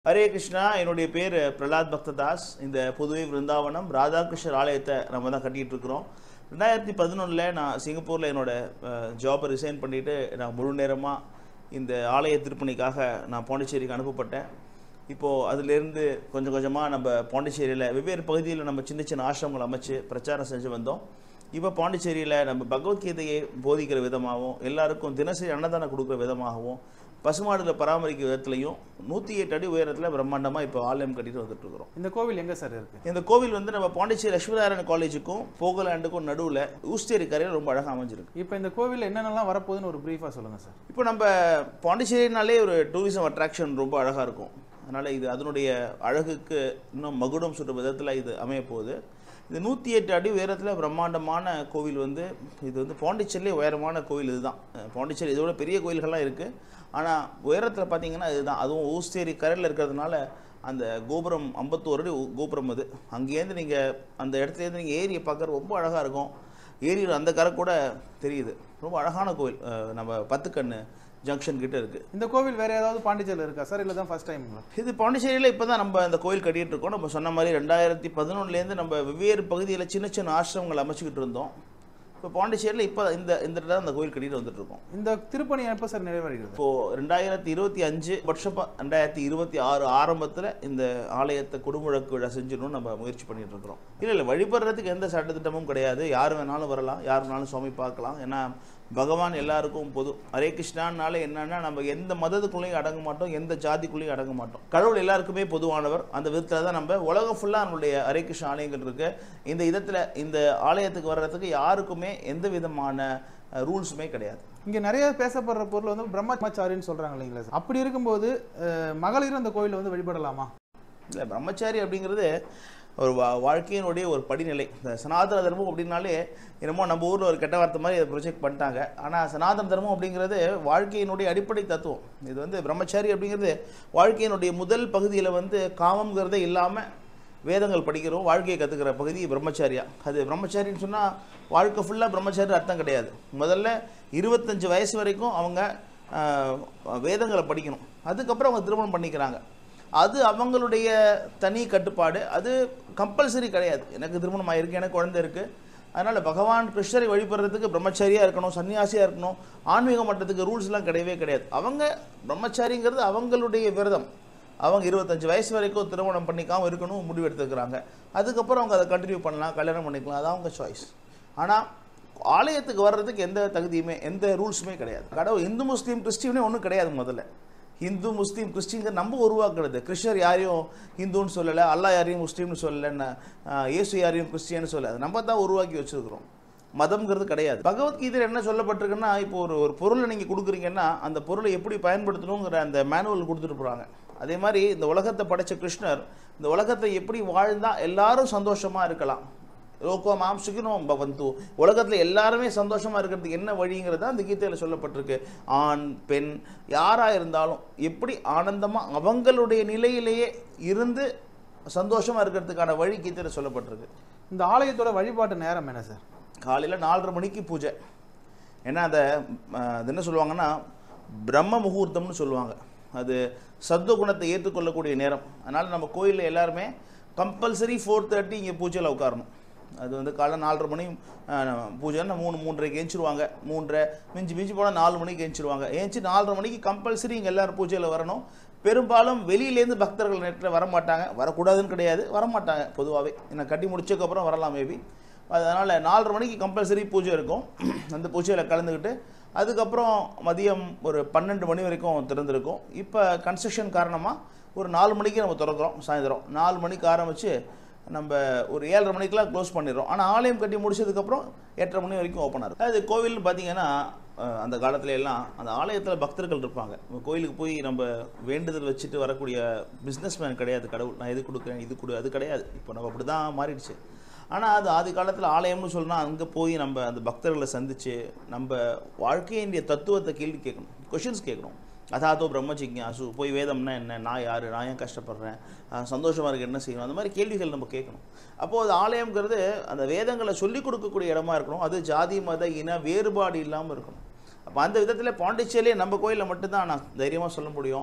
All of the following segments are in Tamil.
ஹரே கிருஷ்ணா என்னுடைய பேர் பிரலாத் பக்ததாஸ் இந்த புதுவை விருந்தாவனம் ராதாகிருஷ்ணர் ஆலயத்தை நம்ம தான் கட்டிகிட்டு இருக்கிறோம் ரெண்டாயிரத்தி பதினொன்றில் நான் சிங்கப்பூரில் என்னோட ஜாபை ரிசைன் பண்ணிவிட்டு நான் முழு நேரமாக இந்த ஆலய திருப்பணிக்காக நான் பாண்டிச்சேரிக்கு அனுப்பப்பட்டேன் இப்போது அதிலேருந்து கொஞ்சம் கொஞ்சமாக நம்ம பாண்டிச்சேரியில் வெவ்வேறு பகுதியில் நம்ம சின்ன சின்ன ஆசிரமங்கள் அமைச்சு பிரச்சாரம் செஞ்சு வந்தோம் இப்போ பாண்டிச்சேரியில் நம்ம பகவத்கீதையை போதிக்கிற விதமாகவும் எல்லாருக்கும் தினசரி அன்னதானம் கொடுக்குற விதமாகவும் பசுமாடுகளை பராமரிக்கிற விதத்துலையும் நூற்றி எட்டு அடி உயரத்தில் பிரம்மாண்டமாக இப்போ ஆலயம் கட்டிட்டு வந்துட்டு இருக்கிறோம் இந்த கோவில் எங்க சார் இருக்கு இந்த கோவில் வந்து நம்ம பாண்டிச்சேரி லட்சுமிநாராயண காலேஜுக்கும் போகலாண்டுக்கும் நடுவில் ஊஸ்டேரி கரையில் ரொம்ப அழகாக அமைஞ்சிருக்கு இப்போ இந்த கோவில் என்னென்னலாம் வரப்போகுதுன்னு ஒரு பிரீஃபாக சொல்லுங்க சார் இப்போ நம்ம பாண்டிச்சேரினாலே ஒரு டூரிசம் அட்ராக்ஷன் ரொம்ப அழகாக இருக்கும் அதனால் இது அதனுடைய அழகுக்கு இன்னும் மகுடம் சுட்ட விதத்தில் இது அமைய போகுது இது நூற்றி எட்டு அடி உயரத்தில் பிரம்மாண்டமான கோவில் வந்து இது வந்து பாண்டிச்சேரியிலே உயரமான கோவில் இதுதான் அஹ் பாண்டிச்சேரி இதோட பெரிய கோயில்கள்லாம் இருக்குது ஆனால் உயரத்தில் பார்த்தீங்கன்னா இதுதான் அதுவும் ஊஸ்தேரி கரையில் இருக்கிறதுனால அந்த கோபுரம் ஐம்பத்தோரு அடி உ- கோபுரம் அது அங்கேருந்து நீங்கள் அந்த இடத்துலேருந்து நீங்கள் ஏரியை பார்க்குறது ரொம்ப அழகாக இருக்கும் ஏரியில் அந்த கரை கூட தெரியுது ரொம்ப அழகான கோவில் அஹ் நம்ம பத்துக்கண்ணு ஜங்ஷன் கிட்ட இருக்குது இந்த கோவில் வேற ஏதாவது பாண்டிச்சேரியில் இருக்கா சார் இல்லை தான் ஃபர்ஸ்ட் டைம்ங்களா இது பாண்டிச்சேரியில் இப்போ தான் நம்ம அந்த கோயில் கட்டிட்டு இருக்கோம் நம்ம சொன்ன மாதிரி ரெண்டாயிரத்தி பதினொன்றுலேருந்து நம்ம வெவ்வேறு பகுதியில் சின்ன சின்ன ஆசிரமங்கள் அமைச்சுக்கிட்டு இருந்தோம் இப்போ பாண்டிச்சேரியில் இப்போ இந்த இந்த இடத்துல அந்த கோயில் கட்டிட்டு வந்துட்டு இருக்கோம் இந்த திருப்பணி எப்போ சார் நிறைவடைகிறது இப்போது ரெண்டாயிரத்தி இருபத்தி அஞ்சு வருஷம் ரெண்டாயிரத்தி இருபத்தி ஆறு ஆரம்பத்தில் இந்த ஆலயத்தை குடுமுழக்கு விழா செஞ்சிடணும்னு நம்ம முயற்சி பண்ணிட்டு இருக்கிறோம் இல்லை இல்லை வழிபடுறதுக்கு எந்த சட்டத்திட்டமும் கிடையாது யார் வேணாலும் வரலாம் யார் வேணாலும் சுவாமி பார்க்கலாம் ஏன்னா பகவான் எல்லாருக்கும் பொது ஹரே கிருஷ்ணானால என்னன்னா நம்ம எந்த மதத்துக்குள்ளேயும் அடங்க மாட்டோம் எந்த ஜாதிக்குள்ளேயும் அடங்க மாட்டோம் கடவுள் எல்லாருக்குமே பொதுவானவர் அந்த விதத்தில் தான் நம்ம உலகம் ஃபுல்லாக நம்மளுடைய ஹரே கிருஷ்ண ஆலயங்கள் இருக்கு இந்த விதத்தில் இந்த ஆலயத்துக்கு வர்றதுக்கு யாருக்குமே எந்த விதமான ரூல்ஸுமே கிடையாது இங்க நிறைய பேசப்படுற பொருள் வந்து பிரம்மச்சாரின்னு சொல்றாங்க இல்லைங்களா சார் அப்படி இருக்கும்போது அஹ், மகளிரும் அந்த கோயிலில் வந்து வழிபடலாமா இல்லை பிரம்மச்சாரி அப்படிங்கிறது ஒரு வா வாழ்க்கையினுடைய ஒரு படிநிலை இந்த சனாதன தர்மம் அப்படின்னாலே என்னமோ நம்ம ஊரில் ஒரு கெட்ட வார்த்தை மாதிரி இதை ப்ரொஜெக்ட் பண்ணிட்டாங்க ஆனால் சனாதன தர்மம் அப்படிங்கிறது வாழ்க்கையினுடைய அடிப்படை தத்துவம் இது வந்து பிரம்மச்சாரி அப்படிங்கிறது வாழ்க்கையினுடைய முதல் பகுதியில் வந்து காமங்கிறதே இல்லாமல் வேதங்கள் படிக்கிறோம் வாழ்க்கையை கற்றுக்கிற பகுதி பிரம்மச்சாரியா அது பிரம்மச்சாரின்னு சொன்னால் வாழ்க்கை ஃபுல்லாக பிரம்மச்சாரி அர்த்தம் கிடையாது முதல்ல இருபத்தஞ்சு வயசு வரைக்கும் அவங்க ஆஹ், வேதங்களை படிக்கணும் அதுக்கப்புறம் அவங்க திருமணம் பண்ணிக்கிறாங்க அது அவங்களுடைய தனி கட்டுப்பாடு அது கம்பல்சரி கிடையாது எனக்கு திருமணம் ஆயிருக்கு எனக்கு குழந்தை இருக்குது அதனால் பகவான் கிருஷ்ணரை வழிபடுறதுக்கு பிரம்மச்சாரியாக இருக்கணும் சன்னியாசியாக இருக்கணும் ஆன்மீக மட்டத்துக்கு ரூல்ஸ்லாம் கிடையவே கிடையாது அவங்க பிரம்மச்சாரிங்கிறது அவங்களுடைய விரதம் அவங்க இருபத்தஞ்சு வயசு வரைக்கும் திருமணம் பண்ணிக்காமல் இருக்கணும் முடிவு எடுத்துக்கிறாங்க அதுக்கப்புறம் அவங்க அதை கண்டினியூ பண்ணலாம் கல்யாணம் பண்ணிக்கலாம் அது அவங்க சாய்ஸ் ஆனால் ஆலயத்துக்கு வர்றதுக்கு எந்த தகுதியுமே எந்த ரூல்ஸுமே கிடையாது கடவுள் இந்து முஸ்லீம் கிறிஸ்டியனே ஒன்றும் கிடையாது முதல்ல இந்து முஸ்லீம் கிறிஸ்டின்க நம்ம உருவாக்குறது கிறிஸ்டர் யாரையும் இந்துன்னு சொல்லலை அல்லாஹ் யாரையும் முஸ்லீம்னு சொல்லலை இயேசு யாரையும் கிறிஸ்டியன்னு சொல்லலை அது நம்ம தான் உருவாக்கி வச்சிருக்கிறோம் மதம்ங்கிறது கிடையாது பகவத்கீதையில் என்ன சொல்லப்பட்டிருக்குன்னா இப்போ ஒரு ஒரு பொருளை நீங்கள் கொடுக்குறீங்கன்னா அந்த பொருளை எப்படி பயன்படுத்தணுங்கிற அந்த மேனுவல் கொடுத்துட்டு போகிறாங்க அதே மாதிரி இந்த உலகத்தை படைச்ச கிருஷ்ணர் இந்த உலகத்தை எப்படி வாழ்ந்தால் எல்லாரும் சந்தோஷமாக இருக்கலாம் லோகோ மாம் சுகினோம் பவந்து உலகத்தில் எல்லாருமே சந்தோஷமாக இருக்கிறதுக்கு என்ன வழிங்கிறது அந்த கீதையில் சொல்லப்பட்டிருக்கு ஆண் பெண் யாராக இருந்தாலும் எப்படி ஆனந்தமாக அவங்களுடைய நிலையிலேயே இருந்து சந்தோஷமாக இருக்கிறதுக்கான வழி கீதையில் சொல்லப்பட்டிருக்கு இந்த ஆலயத்தோட வழிபாட்டு நேரம் என்ன சார் காலையில் நாலரை மணிக்கு பூஜை ஏன்னா அதை அஹ், அது என்ன சொல்லுவாங்கன்னா பிரம்ம முகூர்த்தம்னு சொல்லுவாங்க அது சத்துவ குணத்தை ஏற்றுக்கொள்ளக்கூடிய நேரம் அதனால் நம்ம கோயிலில் எல்லாருமே கம்பல்சரி ஃபோர் தேர்ட்டி இங்கே பூஜையில் உட்காரணும் அது வந்து காலைல நாலரை மணி அஹ், பூஜைன்னா மூணு மூன்றரைக்கு ஏஞ்சிருவாங்க மூன்றரை மிஞ்சி மிஞ்சி போனால் நாலு மணிக்கு ஏஞ்சிருவாங்க ஏஞ்சி நாலரை மணிக்கு கம்பல்சரி இங்கே எல்லாரும் பூஜையில் வரணும் பெரும்பாலும் வெளியிலேருந்து பக்தர்கள் நேரத்தில் வரமாட்டாங்க வரக்கூடாதுன்னு கிடையாது வரமாட்டாங்க பொதுவாகவே என்ன கட்டி முடிச்சதுக்கப்புறம் வரலாம் மேபி அதனால் நாலரை மணிக்கு கம்பல்சரி பூஜை இருக்கும் அந்த பூஜையில் கலந்துக்கிட்டு அதுக்கப்புறம் மதியம் ஒரு பன்னெண்டு மணி வரைக்கும் திறந்திருக்கும் இப்போ கன்ஸ்ட்ரக்ஷன் காரணமாக ஒரு நாலு மணிக்கு நம்ம திறக்கிறோம் சாயந்தரம் நாலு மணிக்கு ஆரம்பித்து நம்ம ஒரு ஏழரை மணிக்கெலாம் க்ளோஸ் பண்ணிடுறோம் ஆனால் ஆலயம் கட்டி முடிச்சதுக்கப்புறம் எட்டரை மணி வரைக்கும் ஓப்பன் ஆகும் அது கோவில்னு பார்த்தீங்கன்னா அஹ், அந்த காலத்துல எல்லாம் அந்த ஆலயத்தில் பக்தர்கள் இருப்பாங்க நம்ம கோயிலுக்கு போய் நம்ம வேண்டுதல் வச்சுட்டு வரக்கூடிய பிஸ்னஸ்மேன் கிடையாது கடவுள் நான் இது கொடுக்குறேன் இது கொடு அது கிடையாது இப்போ நம்ம அப்படி தான் மாறிடுச்சு ஆனால் அது ஆதி காலத்தில் ஆலயம்னு சொன்னால் அங்கே போய் நம்ம அந்த பக்தர்களை சந்தித்து நம்ம வாழ்க்கையினுடைய தத்துவத்தை கேள்வி கேட்கணும் கொஷின்ஸ் கேட்கணும் அதாதோ பிரம்ம ஜிக்யாசு போய் வேதம்னா என்ன நான் யார் நான் ஏன் கஷ்டப்படுறேன் அஹ் சந்தோஷமா இருக்கு என்ன செய்யணும் அந்த மாதிரி கேள்விகள் நம்ம கேட்கணும் அப்போது அது ஆலயம்ங்கிறது அந்த வேதங்களை சொல்லிக் கொடுக்கக்கூடிய இடமா இருக்கணும் அது ஜாதி மத இன வேறுபாடு இல்லாமல் இருக்கணும் அப்போ அந்த விதத்தில் பாண்டிச்சேரியிலே நம்ம கோயிலில் மட்டும்தான் நான் தைரியமாக சொல்ல முடியும்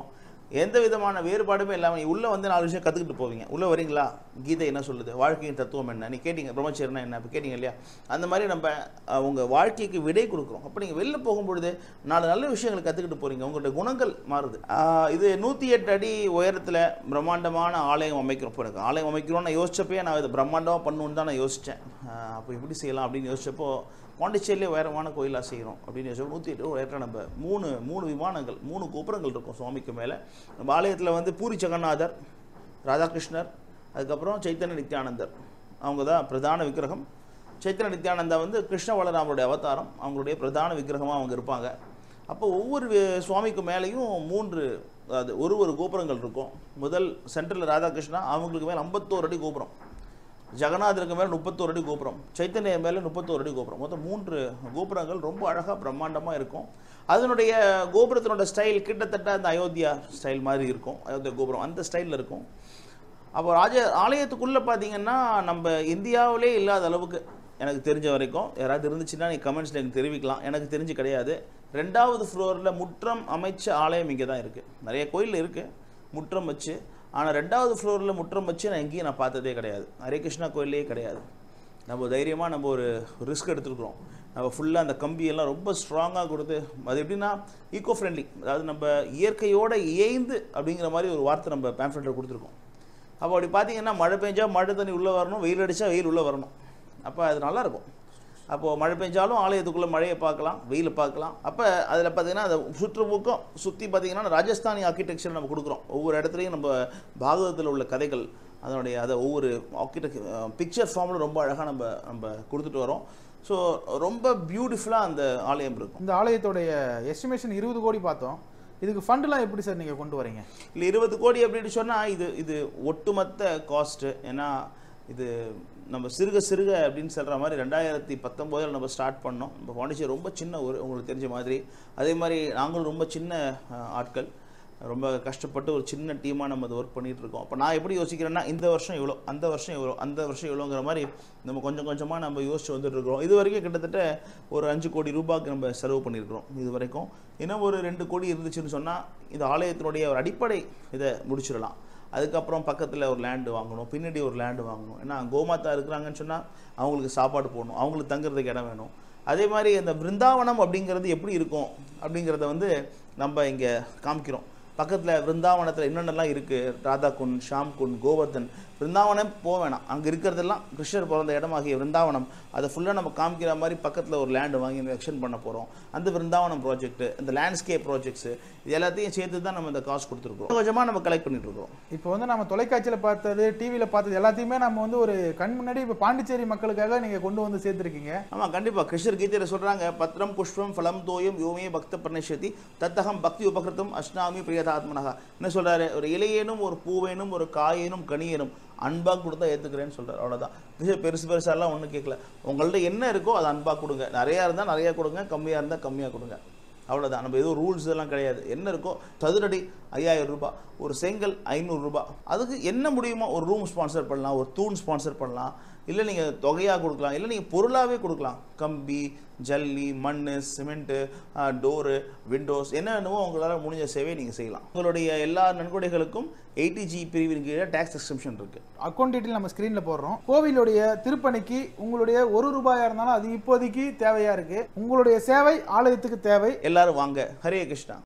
எந்த விதமான வேறுபாடுமே இல்லாமல் நீ உள்ளே வந்து நாலு விஷயம் கற்றுக்கிட்டு போவீங்க உள்ளே வரீங்களா கீதை என்ன சொல்லுது வாழ்க்கையின் தத்துவம் என்ன நீ கேட்டீங்க பிரம்மச்சரியனா என்ன இப்போ கேட்டீங்க இல்லையா அந்த மாதிரி நம்ம அஹ், உங்க வாழ்க்கைக்கு விடை கொடுக்குறோம் அப்போ நீங்கள் வெளில போகும்பொழுது நாலு நல்ல விஷயங்களை கற்றுக்கிட்டு போகிறீங்க உங்களுடைய குணங்கள் மாறுது ஆஹ், இது நூற்றி எட்டு அடி உயரத்தில் பிரம்மாண்டமான ஆலயம் அமைக்கிறோம் இப்போ எனக்கு ஆலயம் அமைக்கிறோம்னு நான் யோசிச்சப்பே நான் இதை பிரம்மாண்டமாக பண்ணணுன்னு தான் நான் யோசித்தேன் அப்போ எப்படி செய்யலாம் அப்படின்னு யோசிச்சப்போ பாண்டிச்சேரியிலே உயரமான கோயிலாக செய்கிறோம் அப்படின்னு யோசிச்சோம் நூற்றி எட்டு உயரத்தில் நம்ம மூணு மூணு விமானங்கள் மூணு கோபுரங்கள் இருக்கும் சுவாமிக்கு மேலே நம்ம ஆலயத்தில் வந்து பூரி ஜெகநாதர் ராதாகிருஷ்ணர் அதுக்கப்புறம் சைத்தன்ய நித்யானந்தர் அவங்க தான் பிரதான விக்கிரகம் சைத்தன்ய நித்யானந்தா வந்து கிருஷ்ண வளராமருடைய அவதாரம் அவங்களுடைய பிரதான விக்கிரகமாக அவங்க இருப்பாங்க அப்போ ஒவ்வொரு வி- சுவாமிக்கு மேலேயும் மூன்று அதாவது ஒரு ஒரு கோபுரங்கள் இருக்கும் முதல் சென்ட்ரலில் ராதாகிருஷ்ணா அவங்களுக்கு மேலே ஐம்பத்தோரு அடி கோபுரம் ஜெகநாதருக்கு மேலே முப்பத்தோரு அடி கோபுரம் சைத்தன்ய மேலே முப்பத்தோரு அடி கோபுரம் மொத்தம் மூன்று கோபுரங்கள் ரொம்ப அழகாக பிரம்மாண்டமாக இருக்கும் அதனுடைய கோபுரத்தினோட ஸ்டைல் கிட்டத்தட்ட அந்த அயோத்தியா ஸ்டைல் மாதிரி இருக்கும் அயோத்தியா கோபுரம் அந்த ஸ்டைலில் இருக்கும் அப்போ ராஜ ஆலயத்துக்குள்ளே பார்த்தீங்கன்னா நம்ம இந்தியாவிலே இல்லாத அளவுக்கு எனக்கு தெரிஞ்ச வரைக்கும் யாராவது இருந்துச்சுன்னா நீ கமெண்ட்ஸில் எனக்கு தெரிவிக்கலாம் எனக்கு தெரிஞ்சு கிடையாது ரெண்டாவது ஃப்ளோரில் முற்றம் அமைச்ச ஆலயம் இங்கே தான் இருக்குது நிறைய கோயில் இருக்குது முற்றம் வச்சு ஆனால் ரெண்டாவது ஃப்ளோரில் முற்றம் வச்சு நான் எங்கேயும் நான் பார்த்ததே கிடையாது ஹரே கிருஷ்ணா கோயிலே கிடையாது நம்ம தைரியமாக நம்ம ஒரு ரிஸ்க் எடுத்துருக்குறோம் நம்ம ஃபுல்லாக அந்த கம்பியெல்லாம் ரொம்ப ஸ்ட்ராங்காக கொடுத்து அது எப்படின்னா ஈகோ ஃப்ரெண்ட்லி அதாவது நம்ம இயற்கையோட இயைந்து அப்படிங்கிற மாதிரி ஒரு வார்த்தை நம்ம பேம்ஃப்ளெட்டில் கொடுத்துருக்கோம் அப்போ அப்படி பார்த்தீங்கன்னா மழை பெஞ்சா மழை தண்ணி உள்ளே வரணும் வெயில் அடித்தா வெயில் உள்ளே வரணும் அப்போ அது நல்லா இருக்கும் அப்போது மழை பெஞ்சாலும் ஆலயத்துக்குள்ளே மழையை பார்க்கலாம் வெயிலை பார்க்கலாம் அப்போ அதில் பார்த்தீங்கன்னா அந்த சுற்றுமுக்கம் சுற்றி பார்த்தீங்கன்னா ராஜஸ்தானி ஆர்கிடெக்சர் நம்ம கொடுக்குறோம் ஒவ்வொரு இடத்துலையும் நம்ம பாகவதத்தில் உள்ள கதைகள் அதனுடைய அதை ஒவ்வொரு ஆர்கிடெக்ட் பிக்சர் ஃபார்மில் ரொம்ப அழகாக நம்ம நம்ம கொடுத்துட்டு வரோம் ஸோ ரொம்ப பியூட்டிஃபுல்லாக அந்த ஆலயம் இருக்கும் இந்த ஆலயத்தோடைய எஸ்டிமேஷன் இருபது கோடி பார்த்தோம் இதுக்கு ஃபண்ட்லாம் எப்படி சார் நீங்கள் கொண்டு வரீங்க இல்லை இருபது கோடி அப்படின்னு சொன்னால் இது இது ஒட்டுமொத்த காஸ்ட்டு ஏன்னா இது நம்ம சிறுக சிறுக அப்படின்னு சொல்கிற மாதிரி ரெண்டாயிரத்தி பத்தொம்போதில் நம்ம ஸ்டார்ட் பண்ணோம் நம்ம பாண்டிச்சேரி ரொம்ப சின்ன ஒரு உங்களுக்கு தெரிஞ்ச மாதிரி அதே மாதிரி நாங்களும் ரொம்ப சின்ன அஹ், ஆட்கள் ரொம்ப கஷ்டப்பட்டு ஒரு சின்ன டீமாக நம்ம அதை ஒர்க் பண்ணிட்டு இருக்கோம் அப்போ நான் எப்படி யோசிக்கிறேன்னா இந்த வருஷம் இவ்வளோ அந்த வருஷம் இவ்வளோ அந்த வருஷம் இவ்வளோங்கிற மாதிரி நம்ம கொஞ்சம் கொஞ்சமாக நம்ம யோசிச்சு வந்துட்டு இருக்கிறோம் இது வரைக்கும் கிட்டத்தட்ட ஒரு அஞ்சு கோடி ரூபாய்க்கு நம்ம செலவு பண்ணியிருக்கிறோம் இது வரைக்கும் இன்னும் ஒரு ரெண்டு கோடி இருந்துச்சுன்னு சொன்னால் இந்த ஆலயத்தினுடைய ஒரு அடிப்படை இதை முடிச்சிடலாம் அதுக்கப்புறம் பக்கத்தில் ஒரு லேண்டு வாங்கணும் பின்னாடி ஒரு லேண்டு வாங்கணும் ஏன்னா கோமாதா இருக்கிறாங்கன்னு சொன்னால் அவங்களுக்கு சாப்பாடு போடணும் அவங்களுக்கு தங்குறதுக்கு இடம் வேணும் அதே மாதிரி இந்த பிருந்தாவனம் அப்படிங்கிறது எப்படி இருக்கும் அப்படிங்கிறத வந்து நம்ம இங்கே காமிக்கிறோம் பக்கத்தில் பிருந்தாவனத்தில் என்னென்னலாம் இருக்குது ராதா குண்ட் ஷாம் குண்ட் கோவர்தன் பிருந்தாவனம் போக வேணாம் அங்கே இருக்கிறதெல்லாம் கிருஷ்ணர் பிறந்த இடமாகிய பிருந்தாவனம் அதை ஃபுல்லாக நம்ம காமிக்கிற மாதிரி பக்கத்தில் ஒரு லேண்டு வாங்கி எக்ஸ்டெண்ட் பண்ண போகிறோம் அந்த பிருந்தாவனம் ப்ராஜெக்ட் இந்த லேண்ட்ஸ்கேப் ப்ராஜெக்ட்ஸு இது எல்லாத்தையும் சேர்த்து தான் நம்ம இந்த காசு கொடுத்துருக்கோம் கொஞ்சமாக நம்ம கலெக்ட் பண்ணிட்டு இருக்கோம் இப்போ வந்து நம்ம தொலைக்காட்சியில் பார்த்தது டிவியில் பார்த்தது எல்லாத்தையுமே நம்ம வந்து ஒரு கண் முன்னாடி இப்போ பாண்டிச்சேரி மக்களுக்காக நீங்கள் கொண்டு வந்து சேர்த்துருக்கீங்க ஆமாம் கண்டிப்பாக கிருஷ்ணர் கீதையில் சொல்கிறாங்க பத்திரம் புஷ்பம் ஃபலம் தோயம் யோமே பக்த பர்ணேஷதி தத்தகம் பக்தி உபகிருத்தம் அஷ்டாமி பிரியதாத்மனகா என்ன சொல்கிறாரு ஒரு இலையேனும் ஒரு பூவேனும் ஒரு காயேனும் கனியேனும் அன்பாக கொடுத்தா ஏற்றுக்கிறேன்னு சொல்கிறார் அவ்வளோதான் இது பெருசு பெருசாலாம் ஒன்றும் கேட்கல உங்கள்ட்ட என்ன இருக்கோ அதை அன்பாக கொடுங்க நிறையா இருந்தால் நிறையா கொடுங்க கம்மியாக இருந்தால் கம்மியாக கொடுங்க அவ்வளோதான் நம்ம எதுவும் ரூல்ஸ் எல்லாம் கிடையாது என்ன இருக்கோ சதுரடி ஐயாயிரம் ரூபாய் ஒரு செங்கல் ஐநூறு ரூபாய் அதுக்கு என்ன முடியுமோ ஒரு ரூம் ஸ்பான்சர் பண்ணலாம் ஒரு தூண் ஸ்பான்சர் பண்ணலாம் இல்லை நீங்கள் தொகையாக கொடுக்கலாம் இல்லை நீங்கள் பொருளாகவே கொடுக்கலாம் கம்பி ஜல்லி மண் சிமெண்ட்டு டோரு விண்டோஸ் என்ன வேணுமோ உங்களால் முடிஞ்ச சேவையை நீங்கள் செய்யலாம் உங்களுடைய எல்லா நன்கொடைகளுக்கும் எயிட்டி ஜி பிரிவின் கீழே டேக்ஸ் எக்ஸம்ஷன் இருக்குது அக்கௌண்ட் டீட்டெயில் நம்ம ஸ்க்ரீனில் போடுறோம் கோவிலுடைய திருப்பணிக்கு உங்களுடைய ஒரு ரூபாயா இருந்தாலும் அது இப்போதைக்கு தேவையா இருக்கு உங்களுடைய சேவை ஆலயத்துக்கு தேவை எல்லாரும் வாங்க ஹரே கிருஷ்ணா